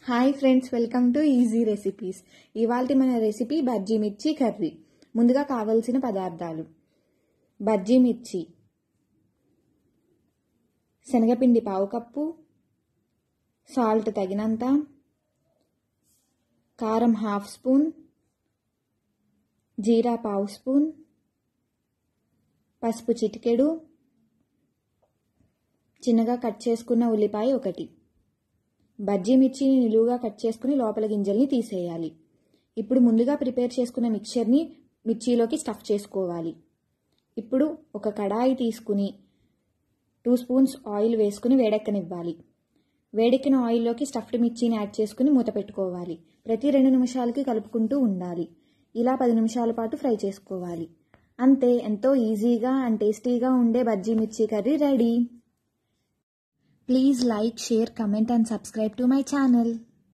Hi friends welcome to easy recipes ఇవాళ మన recipe bajji mirchi curry ముందుగా కావలసిన పదార్థాలు బజ్జీ మిర్చి శనగపిండి పావు కప్పు సాల్ట్ తగినంత కారం హాఫ్ స్పూన్ జీరా పావు స్పూన్ పసుపు చిటికెడు చిన్నగా కట్ చేసుకున్న ఉల్లిపాయ ఒకటి బజ్జీ మిర్చిని నిలువుగా కట్ చేసుకుని లోపల గింజల్ని తీసేయాలి ఇప్పుడు ముందుగా ప్రిపేర్ చేసుకున్న మిక్చర్ని మిర్చిలోకి స్టఫ్ చేసుకోవాలి ఇప్పుడు ఒక కడాయి తీసుకుని టూ స్పూన్స్ ఆయిల్ వేసుకుని వేడెక్కనివ్వాలి వేడెక్కిన ఆయిల్లోకి స్టఫ్డ్ మిర్చిని యాడ్ చేసుకుని మూత పెట్టుకోవాలి ప్రతి రెండు నిమిషాలకి కలుపుకుంటూ ఉండాలి ఇలా పది నిమిషాల పాటు ఫ్రై చేసుకోవాలి అంతే ఎంతో ఈజీగా అండ్ టేస్టీగా ఉండే bajji mirchi curry ready Please like, share, comment and subscribe to my channel.